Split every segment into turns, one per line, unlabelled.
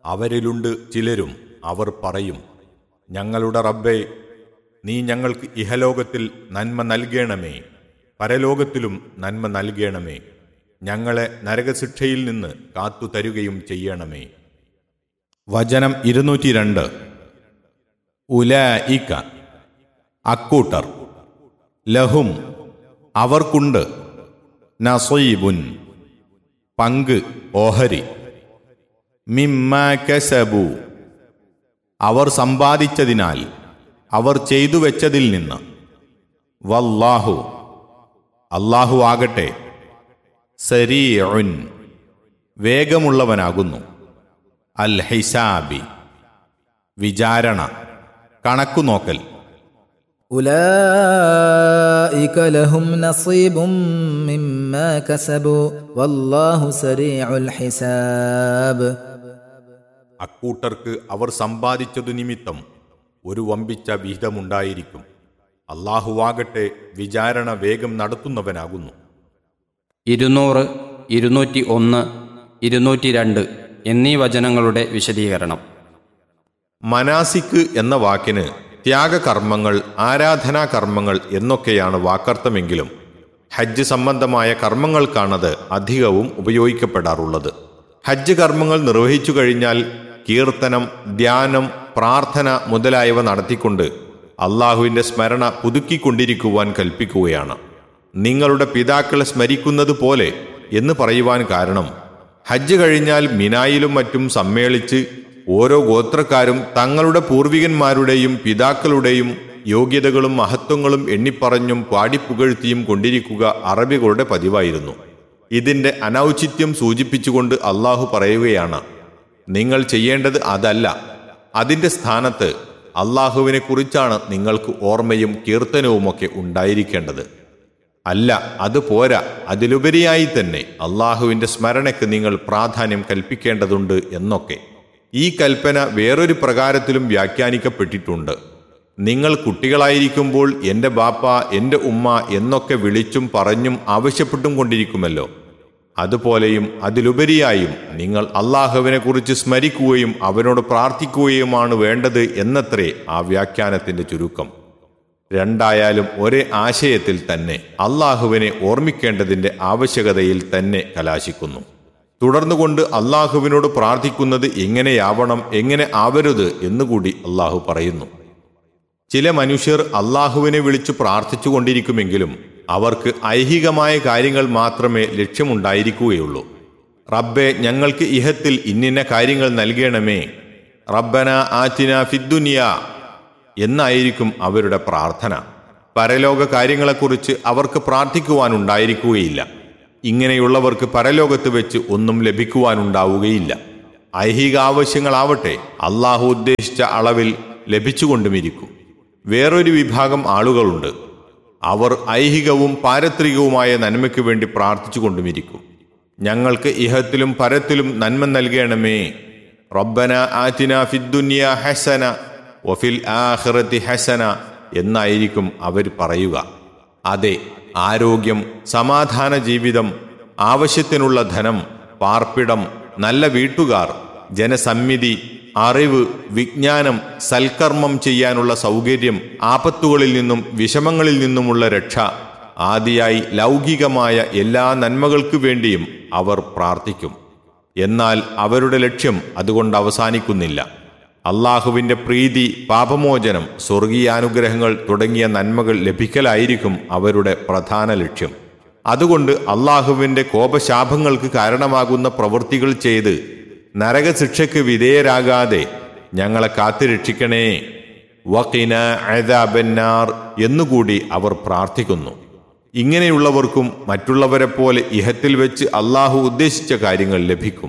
അവരിലുണ്ട് ചിലരും അവർ പറയും ഞങ്ങളുടെ റബ്ബേ നീ ഞങ്ങൾക്ക് ഇഹലോകത്തിൽ നന്മ നൽകണമേ പരലോകത്തിലും നന്മ നൽകണമേ ഞങ്ങളെ നരകശിക്ഷയിൽ നിന്ന് കാത്തു തരുകയും ചെയ്യണമേ വചനം ഇരുന്നൂറ്റി രണ്ട് ഉലഇക അക്കൂട്ടർ ലഹും അവർക്കുണ്ട് നസീബുൻ പങ്ക് ഓഹരി മിമ്മ കസബു അവർ സമ്പാദിച്ചതിനാൽ അവർ ചെയ്തു വെച്ചതിൽ നിന്ന് വല്ലാഹു അല്ലാഹു ആകട്ടെ സരീഉൻ വേഗമുള്ളവനാകുന്നു അൽ ഹിസാബി വിചാരണ കണക്കുനോക്കൽ
أولئك لهم نصيب مما كسبوا والله سريع الحساب
അക്കൂട്ടർക്ക് അവർ സമ്പാദിച്ചതു നിമിത്തം ഒരു വമ്പിച്ച വിഹിതമുണ്ടായിരിക്കും അള്ളാഹുവാകട്ടെ വിചാരണ വേഗം നടത്തുന്നവനാകുന്നു
ഇരുന്നൂറ് ഇരുന്നൂറ്റി ഒന്ന് ഇരുന്നൂറ്റി രണ്ട് എന്നീ വചനങ്ങളുടെ വിശദീകരണം
മനാസിക്ക് എന്ന വാക്കിന് ത്യാഗകർമ്മങ്ങൾ ആരാധനാകർമ്മങ്ങൾ എന്നൊക്കെയാണ് വാക്കർത്ഥമെങ്കിലും ഹജ്ജ് സംബന്ധമായ കർമ്മങ്ങൾക്കാണത് അധികവും ഉപയോഗിക്കപ്പെടാറുള്ളത് ഹജ്ജ് കർമ്മങ്ങൾ നിർവഹിച്ചു കഴിഞ്ഞാൽ കീർത്തനം ധ്യാനം പ്രാർത്ഥന മുതലായവ നടത്തിക്കൊണ്ട് അള്ളാഹുവിൻ്റെ സ്മരണ പുതുക്കിക്കൊണ്ടിരിക്കുവാൻ കൽപ്പിക്കുകയാണ് നിങ്ങളുടെ പിതാക്കളെ സ്മരിക്കുന്നത് പോലെ എന്ന് പറയുവാൻ കാരണം ഹജ്ജ് കഴിഞ്ഞാൽ മിനായിലും മറ്റും സമ്മേളിച്ച് ഓരോ ഗോത്രക്കാരും തങ്ങളുടെ പൂർവികന്മാരുടെയും പിതാക്കളുടെയും യോഗ്യതകളും മഹത്വങ്ങളും എണ്ണിപ്പറഞ്ഞും പാടിപ്പുകഴ്ത്തിയും കൊണ്ടിരിക്കുക അറബികളുടെ പതിവായിരുന്നു ഇതിന്റെ അനൗചിത്യം സൂചിപ്പിച്ചുകൊണ്ട് അള്ളാഹു പറയുകയാണ് നിങ്ങൾ ചെയ്യേണ്ടത് അതല്ല അതിന്റെ സ്ഥാനത്ത് അള്ളാഹുവിനെ കുറിച്ചാണ് നിങ്ങൾക്ക് ഓർമ്മയും കീർത്തനവുമൊക്കെ ഉണ്ടായിരിക്കേണ്ടത് അല്ല അത് പോരാ അതിലുപരിയായി തന്നെ അള്ളാഹുവിന്റെ സ്മരണയ്ക്ക് നിങ്ങൾ പ്രാധാന്യം കൽപ്പിക്കേണ്ടതുണ്ട് എന്നൊക്കെ ഈ കൽപ്പന വേറൊരു പ്രകാരത്തിലും വ്യാഖ്യാനിക്കപ്പെട്ടിട്ടുണ്ട് നിങ്ങൾ കുട്ടികളായിരിക്കുമ്പോൾ എൻ്റെ ബാപ്പ എൻ്റെ ഉമ്മ എന്നൊക്കെ വിളിച്ചും പറഞ്ഞും ആവശ്യപ്പെട്ടും കൊണ്ടിരിക്കുമല്ലോ അതുപോലെയും അതിലുപരിയായും നിങ്ങൾ അള്ളാഹുവിനെ കുറിച്ച് സ്മരിക്കുകയും അവനോട് പ്രാർത്ഥിക്കുകയുമാണ് വേണ്ടത് എന്നത്രേ ആ വ്യാഖ്യാനത്തിന്റെ ചുരുക്കം രണ്ടായാലും ഒരേ ആശയത്തിൽ തന്നെ അള്ളാഹുവിനെ ഓർമ്മിക്കേണ്ടതിന്റെ ആവശ്യകതയിൽ തന്നെ കലാശിക്കുന്നു തുടർന്നുകൊണ്ട് അള്ളാഹുവിനോട് പ്രാർത്ഥിക്കുന്നത് എങ്ങനെയാവണം എങ്ങനെ ആവരുത് എന്നുകൂടി അള്ളാഹു പറയുന്നു ചില മനുഷ്യർ അള്ളാഹുവിനെ വിളിച്ചു പ്രാർത്ഥിച്ചുകൊണ്ടിരിക്കുമെങ്കിലും അവർക്ക് ഐഹികമായ കാര്യങ്ങൾ മാത്രമേ ലക്ഷ്യമുണ്ടായിരിക്കുകയുള്ളൂ റബ്ബെ ഞങ്ങൾക്ക് ഇഹത്തിൽ ഇന്നിന്ന കാര്യങ്ങൾ നൽകണമേ റബ്ബന ആറ്റിന ഫിദ്ദുനിയ എന്നായിരിക്കും അവരുടെ പ്രാർത്ഥന പരലോക കാര്യങ്ങളെക്കുറിച്ച് അവർക്ക് പ്രാർത്ഥിക്കുവാനുണ്ടായിരിക്കുകയില്ല ഇങ്ങനെയുള്ളവർക്ക് പരലോകത്ത് വെച്ച് ഒന്നും ലഭിക്കുവാനുണ്ടാവുകയില്ല ഐഹിക ആവശ്യങ്ങളാവട്ടെ അള്ളാഹു ഉദ്ദേശിച്ച അളവിൽ ലഭിച്ചുകൊണ്ടുമിരിക്കും വേറൊരു വിഭാഗം ആളുകളുണ്ട് അവർ ഐഹികവും പാരത്രികവുമായ നന്മയ്ക്ക് വേണ്ടി പ്രാർത്ഥിച്ചു കൊണ്ടുമിരിക്കും ഞങ്ങൾക്ക് ഇഹത്തിലും പരത്തിലും നന്മ നൽകണമേ റബ്ബന ആറ്റിന ഫിദ്ദുനിയ ഹസന ഒഫിൽ ആഖിറത്തി ഹസന എന്നായിരിക്കും അവർ പറയുക അതെ ആരോഗ്യം സമാധാന ജീവിതം ആവശ്യത്തിനുള്ള ധനം പാർപ്പിടം നല്ല വീട്ടുകാർ ജനസമ്മിതി അറിവ് വിജ്ഞാനം സൽക്കർമ്മം ചെയ്യാനുള്ള സൗകര്യം ആപത്തുകളിൽ നിന്നും വിഷമങ്ങളിൽ നിന്നുമുള്ള രക്ഷ ആദിയായി ലൗകികമായ എല്ലാ നന്മകൾക്കു വേണ്ടിയും അവർ പ്രാർത്ഥിക്കും എന്നാൽ അവരുടെ ലക്ഷ്യം അതുകൊണ്ട് അവസാനിക്കുന്നില്ല അള്ളാഹുവിന്റെ പ്രീതി പാപമോചനം സ്വർഗീയാനുഗ്രഹങ്ങൾ തുടങ്ങിയ നന്മകൾ ലഭിക്കലായിരിക്കും അവരുടെ പ്രധാന ലക്ഷ്യം അതുകൊണ്ട് അള്ളാഹുവിന്റെ കോപശാപങ്ങൾക്ക് കാരണമാകുന്ന പ്രവൃത്തികൾ ചെയ്ത് നരകശിക്ഷയ്ക്ക് വിധേയരാകാതെ ഞങ്ങളെ കാത്തുരക്ഷിക്കണേ വക്കിന അഴതാബന്നാർ എന്നുകൂടി അവർ പ്രാർത്ഥിക്കുന്നു ഇങ്ങനെയുള്ളവർക്കും മറ്റുള്ളവരെ പോലെ ഇഹത്തിൽ വെച്ച് അള്ളാഹു ഉദ്ദേശിച്ച കാര്യങ്ങൾ ലഭിക്കും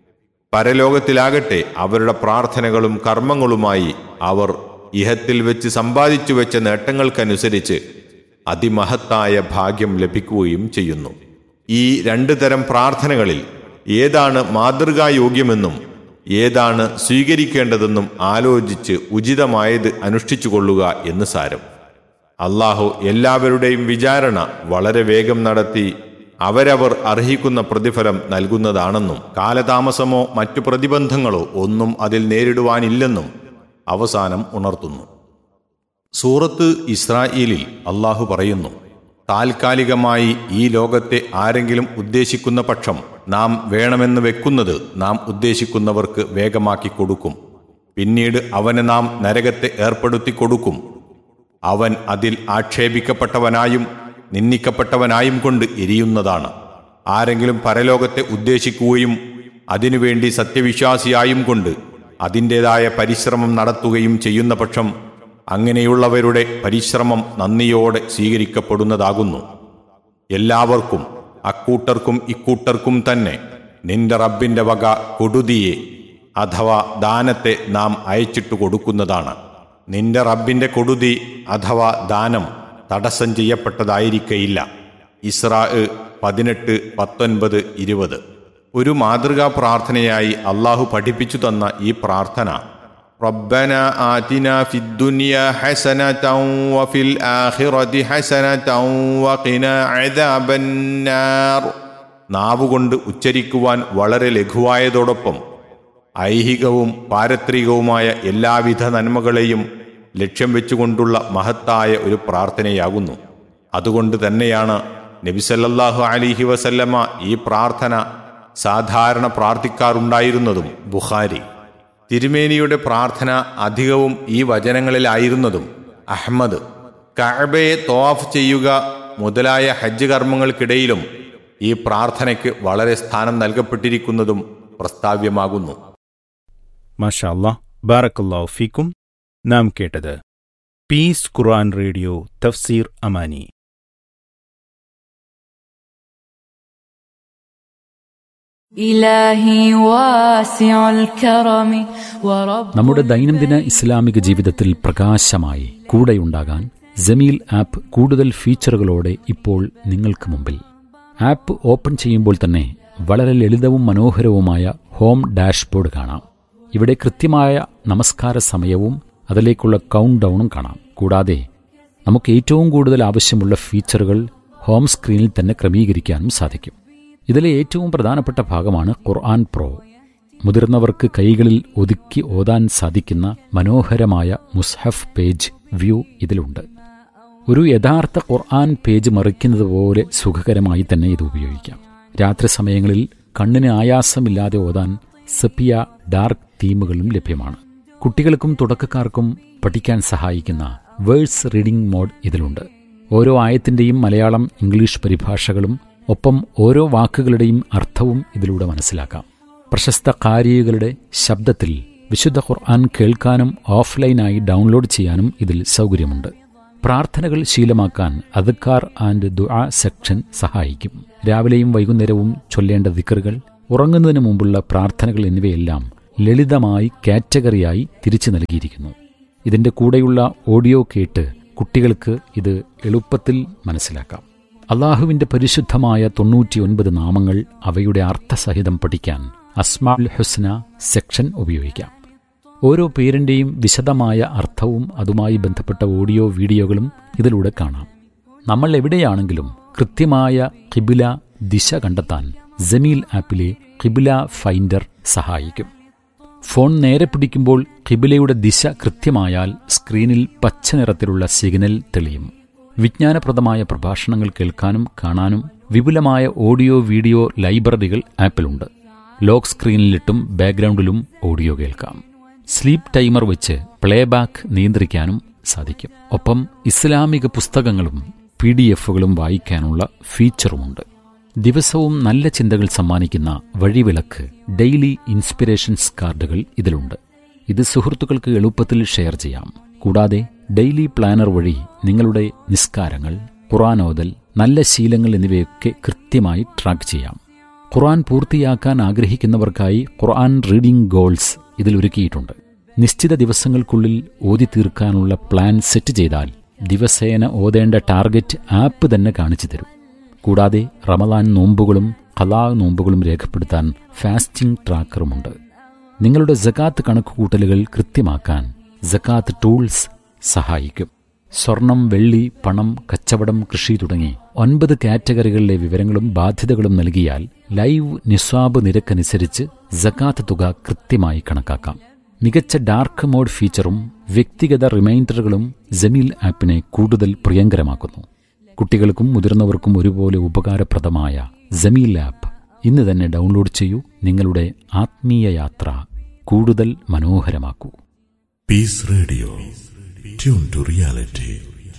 പരലോകത്തിലാകട്ടെ അവരുടെ പ്രാർത്ഥനകളും കർമ്മങ്ങളുമായി അവർ ഇഹത്തിൽ വെച്ച് സമ്പാദിച്ചു വെച്ച നേട്ടങ്ങൾക്കനുസരിച്ച് അതിമഹത്തായ ഭാഗ്യം ലഭിക്കുകയും ചെയ്യുന്നു ഈ രണ്ടു തരം പ്രാർത്ഥനകളിൽ ഏതാണ് മാതൃകായോഗ്യമെന്നും ഏതാണ് സ്വീകരിക്കേണ്ടതെന്നും ആലോചിച്ച് ഉചിതമായത് അനുഷ്ഠിച്ചുകൊള്ളുക എന്ന് സാരം അള്ളാഹു എല്ലാവരുടെയും വിചാരണ വളരെ വേഗം നടത്തി അവരവർ അർഹിക്കുന്ന പ്രതിഫലം നൽകുന്നതാണെന്നും കാലതാമസമോ മറ്റു പ്രതിബന്ധങ്ങളോ ഒന്നും അതിൽ നേരിടുവാനില്ലെന്നും അവസാനം ഉണർത്തുന്നു സൂറത്ത് ഇസ്രായേലിൽ അള്ളാഹു പറയുന്നു താൽക്കാലികമായി ഈ ലോകത്തെ ആരെങ്കിലും ഉദ്ദേശിക്കുന്ന പക്ഷം നാം വേണമെന്ന് വെക്കുന്നത് നാം ഉദ്ദേശിക്കുന്നവർക്ക് വേഗമാക്കി കൊടുക്കും പിന്നീട് അവന് നാം നരകത്തെ ഏർപ്പെടുത്തി കൊടുക്കും അവൻ അതിൽ ആക്ഷേപിക്കപ്പെട്ടവനായും നിന്ദിക്കപ്പെട്ടവനായും കൊണ്ട് എരിയുന്നതാണ് ആരെങ്കിലും പരലോകത്തെ ഉദ്ദേശിക്കുകയും അതിനുവേണ്ടി സത്യവിശ്വാസിയായും കൊണ്ട് അതിൻ്റെതായ പരിശ്രമം നടത്തുകയും ചെയ്യുന്ന പക്ഷം അങ്ങനെയുള്ളവരുടെ പരിശ്രമം നന്ദിയോടെ സ്വീകരിക്കപ്പെടുന്നതാകുന്നു എല്ലാവർക്കും അക്കൂട്ടർക്കും ഇക്കൂട്ടർക്കും തന്നെ നിന്റെ റബ്ബിന്റെ വക കൊടുതിയെ അഥവാ ദാനത്തെ നാം അയച്ചിട്ടു കൊടുക്കുന്നതാണ് നിന്റെ റബ്ബിന്റെ കൊടുതി അഥവാ ദാനം തടസ്സം ചെയ്യപ്പെട്ടതായിരിക്കയില്ല ഇസ്രാ പതിനെട്ട് പത്തൊൻപത് ഇരുപത് ഒരു മാതൃകാ പ്രാർത്ഥനയായി അള്ളാഹു പഠിപ്പിച്ചു തന്ന ഈ പ്രാർത്ഥന റബ്ബന ആതിന ഫിദ്ദുനിയ ഹസനതൗ വഫിൽ ആഖിറതി ഹസനതൗ വഖിന അദാബന്നാർ നാവുകൊണ്ട് ഉച്ചരിക്കുവാൻ വളരെ ലഘുവായതോടൊപ്പം ഐഹികവും പാരത്രികവുമായ എല്ലാവിധ നന്മകളെയും ലക്ഷ്യം വെച്ചുകൊണ്ടുള്ള മഹത്തായ ഒരു പ്രാർത്ഥനയാകുന്നു അതുകൊണ്ട് തന്നെയാണ് നബിസല്ലാഹു അലിഹി വസല്ലമ ഈ പ്രാർത്ഥന സാധാരണ പ്രാർത്ഥിക്കാറുണ്ടായിരുന്നതും ബുഖാരി തിരുമേനിയുടെ പ്രാർത്ഥന അധികവും ഈ വചനങ്ങളിലായിരുന്നതും അഹമ്മദ് കഅബയെ തോഫ് ചെയ്യുക മുതലായ ഹജ്ജ് കർമ്മങ്ങൾക്കിടയിലും ഈ പ്രാർത്ഥനയ്ക്ക് വളരെ സ്ഥാനം നൽകപ്പെട്ടിരിക്കുന്നതും പ്രസ്താവ്യമാകുന്നു
മാഷാ അല്ലാ ബാറക്കല്ലാഹു ഫീക്കും നാം കേട്ടത് പീസ് ഖുർആൻ റേഡിയോ തഫ്സീർ അമാനി
إلهي واسع الكرم ورب
നമ്മുടെ ദൈനംദിന ഇസ്ലാമിക ജീവിതത്തിൽ പ്രകാശമായി കൂടെയുണ്ടാകാൻ ജമീൽ ആപ്പ് കൂടുതൽ ഫീച്ചറുകളോടെ ഇപ്പോൾ നിങ്ങൾക്ക് മുമ്പിൽ ആപ്പ് ഓപ്പൺ ചെയ്യുമ്പോൾ തന്നെ വളരെ ലളിതവും മനോഹരവുമായ ഹോം ഡാഷ്ബോർഡ് കാണാം ഇവിടെ കൃത്യമായ നമസ്കാര സമയവും അതിലേക്കുള്ള കൗണ്ട് ഡൗണും കാണാം കൂടാതെ നമുക്ക് ഏറ്റവും കൂടുതൽ ആവശ്യമുള്ള ഫീച്ചറുകൾ ഹോം സ്ക്രീനിൽ തന്നെ ക്രമീകരിക്കാനും സാധിക്കും ഇതിലെ ഏറ്റവും പ്രധാനപ്പെട്ട ഭാഗമാണ് ഖുർആൻ പ്രോ മുതിർന്നവർക്ക് കൈകളിൽ ഒതുക്കി ഓതാൻ സാധിക്കുന്ന മനോഹരമായ മുസ്ഹഫ് പേജ് വ്യൂ ഇതിലുണ്ട് ഒരു യഥാർത്ഥ ഖുർആൻ പേജ് മറിക്കുന്നത് പോലെ സുഖകരമായി തന്നെ ഇത് ഉപയോഗിക്കാം രാത്രി സമയങ്ങളിൽ കണ്ണിന് ആയാസമില്ലാതെ ഓതാൻ സെപ്പിയ ഡാർക്ക് തീമുകളും ലഭ്യമാണ് കുട്ടികൾക്കും തുടക്കക്കാർക്കും പഠിക്കാൻ സഹായിക്കുന്ന വേഴ്സ് റീഡിംഗ് മോഡ് ഇതിലുണ്ട് ഓരോ ആയത്തിന്റെയും മലയാളം ഇംഗ്ലീഷ് പരിഭാഷകളും ഒപ്പം ഓരോ വാക്കുകളുടെയും അർത്ഥവും ഇതിലൂടെ മനസ്സിലാക്കാം പ്രശസ്ത കാരികളുടെ ശബ്ദത്തിൽ വിശുദ്ധ ഖുർആൻ കേൾക്കാനും ഓഫ്ലൈനായി ഡൗൺലോഡ് ചെയ്യാനും ഇതിൽ സൗകര്യമുണ്ട് പ്രാർത്ഥനകൾ ശീലമാക്കാൻ അദ്ക്കാർ ആൻഡ് ദുആ സെക്ഷൻ സഹായിക്കും രാവിലെയും വൈകുന്നേരവും ചൊല്ലേണ്ട ദിക്കറുകൾ ഉറങ്ങുന്നതിന് മുമ്പുള്ള പ്രാർത്ഥനകൾ എന്നിവയെല്ലാം ലളിതമായി കാറ്റഗറിയായി തിരിച്ചു നൽകിയിരിക്കുന്നു ഇതിന്റെ കൂടെയുള്ള ഓഡിയോ കേട്ട് കുട്ടികൾക്ക് ഇത് എളുപ്പത്തിൽ മനസ്സിലാക്കാം അള്ളാഹുവിന്റെ പരിശുദ്ധമായ തൊണ്ണൂറ്റിയൊൻപത് നാമങ്ങൾ അവയുടെ അർത്ഥസഹിതം പഠിക്കാൻ അസ്മാൽ ഹുസ്ന സെക്ഷൻ ഉപയോഗിക്കാം ഓരോ പേരിന്റെയും വിശദമായ അർത്ഥവും അതുമായി ബന്ധപ്പെട്ട ഓഡിയോ വീഡിയോകളും ഇതിലൂടെ കാണാം നമ്മൾ എവിടെയാണെങ്കിലും കൃത്യമായ കിബില ദിശ കണ്ടെത്താൻ ജമീൽ ആപ്പിലെ കിബില ഫൈൻഡർ സഹായിക്കും ഫോൺ നേരെ പിടിക്കുമ്പോൾ കിബിലയുടെ ദിശ കൃത്യമായാൽ സ്ക്രീനിൽ പച്ച നിറത്തിലുള്ള സിഗ്നൽ തെളിയും വിജ്ഞാനപ്രദമായ പ്രഭാഷണങ്ങൾ കേൾക്കാനും കാണാനും വിപുലമായ ഓഡിയോ വീഡിയോ ലൈബ്രറികൾ ആപ്പിലുണ്ട് ലോക്ക് സ്ക്രീനിലിട്ടും ബാക്ക്ഗ്രൗണ്ടിലും ഓഡിയോ കേൾക്കാം സ്ലീപ്പ് ടൈമർ വെച്ച് പ്ലേബാക്ക് നിയന്ത്രിക്കാനും സാധിക്കും ഒപ്പം ഇസ്ലാമിക പുസ്തകങ്ങളും പി ഡി എഫുകളും വായിക്കാനുള്ള ഫീച്ചറുമുണ്ട് ദിവസവും നല്ല ചിന്തകൾ സമ്മാനിക്കുന്ന വഴിവിളക്ക് ഡെയിലി ഇൻസ്പിറേഷൻസ് കാർഡുകൾ ഇതിലുണ്ട് ഇത് സുഹൃത്തുക്കൾക്ക് എളുപ്പത്തിൽ ഷെയർ ചെയ്യാം കൂടാതെ ഡെയിലി പ്ലാനർ വഴി നിങ്ങളുടെ നിസ്കാരങ്ങൾ ഖുറാനോദൽ നല്ല ശീലങ്ങൾ എന്നിവയൊക്കെ കൃത്യമായി ട്രാക്ക് ചെയ്യാം ഖുർആൻ പൂർത്തിയാക്കാൻ ആഗ്രഹിക്കുന്നവർക്കായി ഖുർആൻ റീഡിംഗ് ഗോൾസ് ഇതിൽ ഒരുക്കിയിട്ടുണ്ട് നിശ്ചിത ദിവസങ്ങൾക്കുള്ളിൽ ഓതി തീർക്കാനുള്ള പ്ലാൻ സെറ്റ് ചെയ്താൽ ദിവസേന ഓതേണ്ട ടാർഗറ്റ് ആപ്പ് തന്നെ കാണിച്ചു തരും കൂടാതെ റമദാൻ നോമ്പുകളും കലാ നോമ്പുകളും രേഖപ്പെടുത്താൻ ഫാസ്റ്റിംഗ് ട്രാക്കറുമുണ്ട് നിങ്ങളുടെ ജക്കാത്ത് കണക്കുകൂട്ടലുകൾ കൃത്യമാക്കാൻ ജക്കാത്ത് ടൂൾസ് സഹായിക്കും സ്വർണം വെള്ളി പണം കച്ചവടം കൃഷി തുടങ്ങി ഒൻപത് കാറ്റഗറികളിലെ വിവരങ്ങളും ബാധ്യതകളും നൽകിയാൽ ലൈവ് നിസ്വാബ് നിരക്കനുസരിച്ച് ജക്കാത്ത് തുക കൃത്യമായി കണക്കാക്കാം മികച്ച ഡാർക്ക് മോഡ് ഫീച്ചറും വ്യക്തിഗത റിമൈൻഡറുകളും ജമീൽ ആപ്പിനെ കൂടുതൽ പ്രിയങ്കരമാക്കുന്നു കുട്ടികൾക്കും മുതിർന്നവർക്കും ഒരുപോലെ ഉപകാരപ്രദമായ ജമീൽ ആപ്പ് ഇന്ന് തന്നെ ഡൗൺലോഡ് ചെയ്യൂ നിങ്ങളുടെ ആത്മീയ യാത്ര കൂടുതൽ മനോഹരമാക്കൂ
Peace Radio. Tune to reality.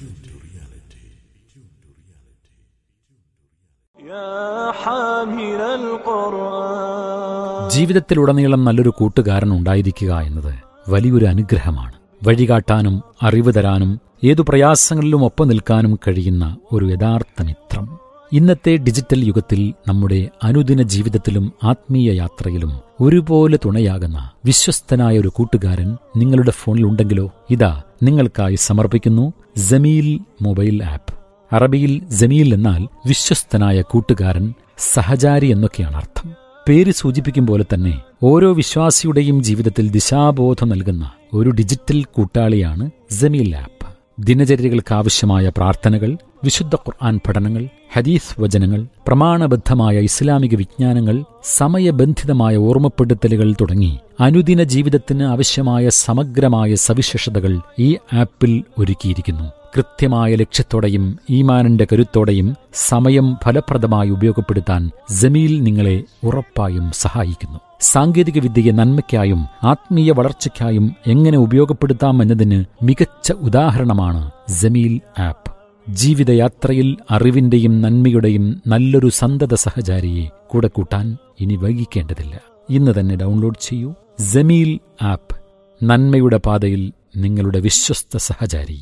يا حامل القرآن
ജീവിതത്തിലുടനീളം നല്ലൊരു കൂട്ടുകാരൻ ഉണ്ടായിരിക്കുക എന്നത് വലിയൊരു അനുഗ്രഹമാണ് വഴികാട്ടാനും അറിവ് തരാനും ഏതു പ്രയാസങ്ങളിലും ഒപ്പം നിൽക്കാനും കഴിയുന്ന ഒരു യഥാർത്ഥ മിത്രം ഇന്നത്തെ ഡിജിറ്റൽ യുഗത്തിൽ നമ്മുടെ അനുദിന ജീവിതത്തിലും ആത്മീയ യാത്രയിലും ഒരുപോലെ തുണയാകുന്ന വിശ്വസ്തനായ ഒരു കൂട്ടുകാരൻ നിങ്ങളുടെ ഫോണിൽ ഉണ്ടെങ്കിലോ ഇതാ നിങ്ങൾക്കായി സമർപ്പിക്കുന്നു ജമീൽ മൊബൈൽ ആപ്പ് അറബിയിൽ ജമീൽ എന്നാൽ വിശ്വസ്തനായ കൂട്ടുകാരൻ സഹചാരി എന്നൊക്കെയാണ് അർത്ഥം പേര് സൂചിപ്പിക്കും പോലെ തന്നെ ഓരോ വിശ്വാസിയുടെയും ജീവിതത്തിൽ ദിശാബോധം നൽകുന്ന ഒരു ഡിജിറ്റൽ കൂട്ടാളിയാണ് ജമീൽ ആപ്പ് ദിനചര്യകൾക്കാവശ്യമായ പ്രാർത്ഥനകൾ വിശുദ്ധ ഖുർആൻ പഠനങ്ങൾ ഹദീസ് വചനങ്ങൾ പ്രമാണബദ്ധമായ ഇസ്ലാമിക വിജ്ഞാനങ്ങൾ സമയബന്ധിതമായ ഓർമ്മപ്പെടുത്തലുകൾ തുടങ്ങി അനുദിന ജീവിതത്തിന് ആവശ്യമായ സമഗ്രമായ സവിശേഷതകൾ ഈ ആപ്പിൽ ഒരുക്കിയിരിക്കുന്നു കൃത്യമായ ലക്ഷ്യത്തോടെയും ഈമാനിന്റെ കരുത്തോടെയും സമയം ഫലപ്രദമായി ഉപയോഗപ്പെടുത്താൻ ജമീൽ നിങ്ങളെ ഉറപ്പായും സഹായിക്കുന്നു സാങ്കേതിക വിദ്യയെ നന്മയ്ക്കായും ആത്മീയ വളർച്ചയ്ക്കായും എങ്ങനെ ഉപയോഗപ്പെടുത്താം എന്നതിന് മികച്ച ഉദാഹരണമാണ് ജമീൽ ആപ്പ് ജീവിതയാത്രയിൽ അറിവിന്റെയും നന്മയുടെയും നല്ലൊരു സന്തത സഹചാരിയെ കൂടെ കൂട്ടാൻ ഇനി വൈകിക്കേണ്ടതില്ല ഇന്ന് തന്നെ ഡൗൺലോഡ് ചെയ്യൂ ജമീൽ ആപ്പ് നന്മയുടെ പാതയിൽ നിങ്ങളുടെ വിശ്വസ്ത സഹചാരി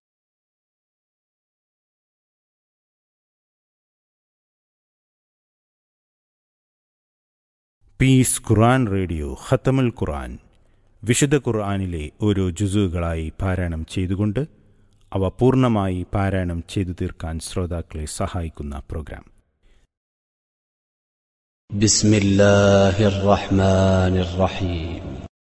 പീസ് ഖുർആൻ റേഡിയോ ഖത്തമുൽ ഖുർആൻ വിശുദ്ധ ഖുർആനിലെ ഓരോ ജുസുകളായി പാരായണം ചെയ്തുകൊണ്ട് അവ പൂർണ്ണമായി പാരായണം ചെയ്തു തീർക്കാൻ ശ്രോതാക്കളെ സഹായിക്കുന്ന പ്രോഗ്രാം
بسم الله الرحمن الرحيم